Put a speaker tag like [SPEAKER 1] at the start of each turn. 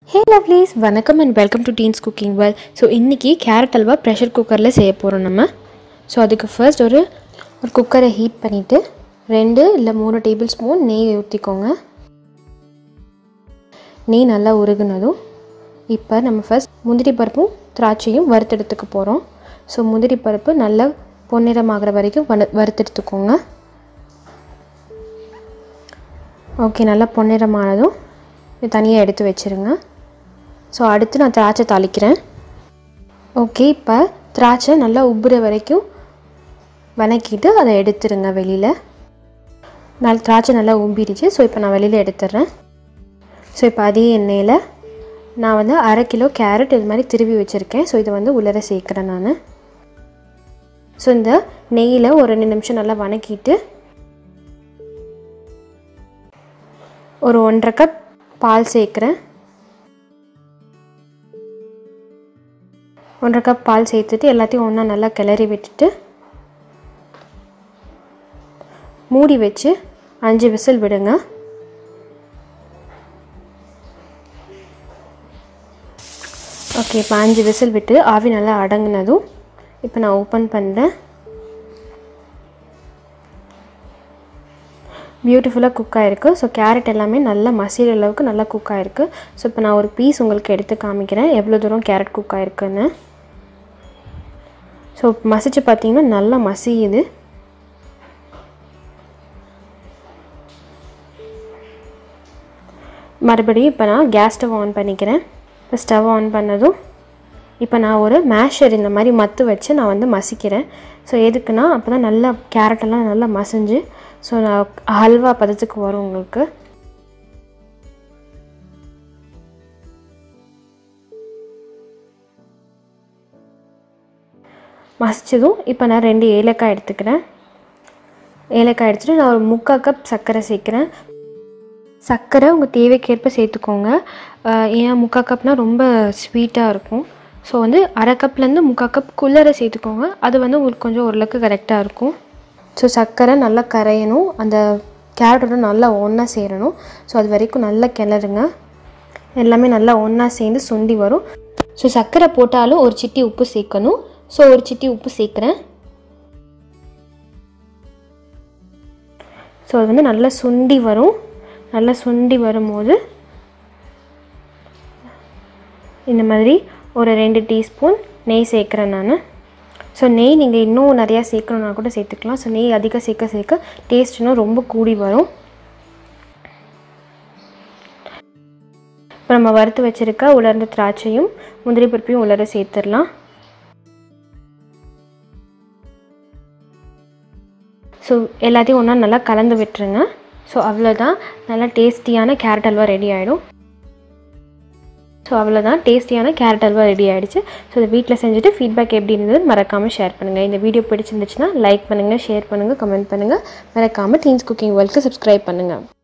[SPEAKER 1] ஹே lovelies வணக்கம் and welcome to teens cooking well so இன்றைக்கி carrot halwa pressure குக்கரில் செய்ய போகிறோம் நம்ம ஸோ அதுக்கு ஃபர்ஸ்ட் ஒரு ஒரு குக்கரை ஹீட் பண்ணிவிட்டு ரெண்டு இல்லை மூணு டேபிள் ஸ்பூன் நெய் ஊற்றிக்கோங்க நெய் நல்லா உருகுனதும் இப்போ நம்ம ஃபர்ஸ்ட் முந்திரி பருப்பும் திராட்சையும் வறுத்தெடுத்துக்க போகிறோம் ஸோ முந்திரி பருப்பு நல்லா பொன்னிறமாகிற வரைக்கும் வறு வறுத்தெடுத்துக்கோங்க ஓகே நல்லா பொன்னிறமானதும் இது தனியாக எடுத்து வச்சுருங்க ஸோ அடுத்து நான் திராட்சை தாளிக்கிறேன் ஓகே இப்போ திராட்சை நல்லா உப்புற வரைக்கும் வணக்கிட்டு அதை எடுத்துருங்க வெளியில் நல் திராட்சை நல்லா உம்பிடுச்சு ஸோ இப்போ நான் வெளியில் எடுத்துடுறேன் ஸோ இப்போ அதே எண்ணெயில் நான் வந்து அரை கிலோ கேரட் இது மாதிரி திருவி வச்சுருக்கேன் ஸோ இதை வந்து உள்ளர சேர்க்குறேன் நான் ஸோ இந்த நெய்யில் ஒரு ரெண்டு நிமிஷம் நல்லா வணக்கிட்டு ஒரு ஒன்றரை கப் பால் சேர்க்குறேன் ஒன்றரை கப் பால் சேர்த்துட்டு எல்லாத்தையும் ஒன்றா நல்லா கிளறி விட்டுட்டு மூடி வச்சு அஞ்சு விசில் விடுங்க ஓகே இப்போ அஞ்சு விசில் விட்டு ஆவி நல்லா அடங்கினதும் இப்போ நான் ஓப்பன் பண்ணுறேன் பியூட்டிஃபுல்லாக குக் ஆகிருக்கு ஸோ கேரட் எல்லாமே நல்லா மசிகிற அளவுக்கு நல்லா குக் ஆகிருக்கு ஸோ இப்போ நான் ஒரு பீஸ் உங்களுக்கு எடுத்து காமிக்கிறேன் எவ்வளோ தூரம் கேரட் குக் ஆகிருக்குன்னு ஸோ மசிச்சு பார்த்தீங்கன்னா நல்லா மசியுது மறுபடியும் இப்போ நான் கேஸ் ஸ்டவ் ஆன் பண்ணிக்கிறேன் இப்போ ஸ்டவ் ஆன் பண்ணதும் இப்போ நான் ஒரு மேஷர் இந்த மாதிரி மத்து வச்சு நான் வந்து மசிக்கிறேன் ஸோ எதுக்குன்னா அப்போ தான் நல்லா கேரட்டெல்லாம் நல்லா மசிஞ்சு ஸோ நான் ஹல்வா பதத்துக்கு வரும் உங்களுக்கு மசிச்சதும் இப்போ நான் ரெண்டு ஏலக்காய் எடுத்துக்கிறேன் ஏலக்காய் எடுத்துகிட்டு நான் ஒரு முக்கால் கப் சர்க்கரை சேர்க்குறேன் சர்க்கரை உங்கள் தேவைக்கேற்ப சேர்த்துக்கோங்க ஏன் முக்கால் கப்னால் ரொம்ப ஸ்வீட்டாக இருக்கும் ஸோ வந்து அரை கப்லேருந்து முக்கால் கப் குள்ளரை சேர்த்துக்கோங்க அது வந்து உங்களுக்கு கொஞ்சம் ஓரளவுக்கு கரெக்டாக இருக்கும் ஸோ சர்க்கரை நல்லா கரையணும் அந்த கேரட்டோட நல்லா ஒன்றா சேரணும் ஸோ அது வரைக்கும் நல்லா கிளறுங்க எல்லாமே நல்லா ஒன்றா சேர்ந்து சுண்டி வரும் ஸோ சர்க்கரை போட்டாலும் ஒரு சிட்டி உப்பு சேர்க்கணும் ஸோ ஒரு சிட்டி உப்பு சேர்க்குறேன் ஸோ அது வந்து நல்லா சுண்டி வரும் நல்லா சுண்டி வரும்போது இந்த மாதிரி ஒரு ரெண்டு டீஸ்பூன் நெய் சேர்க்குறேன் நான் ஸோ நெய் நீங்கள் இன்னும் நிறையா சேர்க்கணுன்னா கூட சேர்த்துக்கலாம் ஸோ நெய் அதிகம் சேர்க்க சேர்க்க டேஸ்ட் இன்னும் ரொம்ப கூடி வரும் இப்போ நம்ம வறுத்து வச்சுருக்க உலர்ந்த திராட்சையும் முந்திரி பருப்பையும் உலர சேர்த்துடலாம் ஸோ எல்லாத்தையும் ஒன்றா நல்லா கலந்து விட்டுருங்க ஸோ அவ்வளோதான் நல்லா டேஸ்டியான கேரட் அல்வா ரெடி ஆகிடும் ஸோ அவ்வளோதான் டேஸ்டியான கேரட் அல்வா ரெடி ஆகிடுச்சு ஸோ இதை வீட்டில் செஞ்சுட்டு ஃபீட்பேக் எப்படி இருந்தது மறக்காமல் ஷேர் பண்ணுங்கள் இந்த வீடியோ பிடிச்சிருந்துச்சுன்னா லைக் பண்ணுங்கள் ஷேர் பண்ணுங்கள் கமெண்ட் பண்ணுங்கள் மறக்காமல் டீன்ஸ் குக்கிங் வேர்ல்டுக்கு சப்ஸ்கிரைப் பண்ணுங்கள்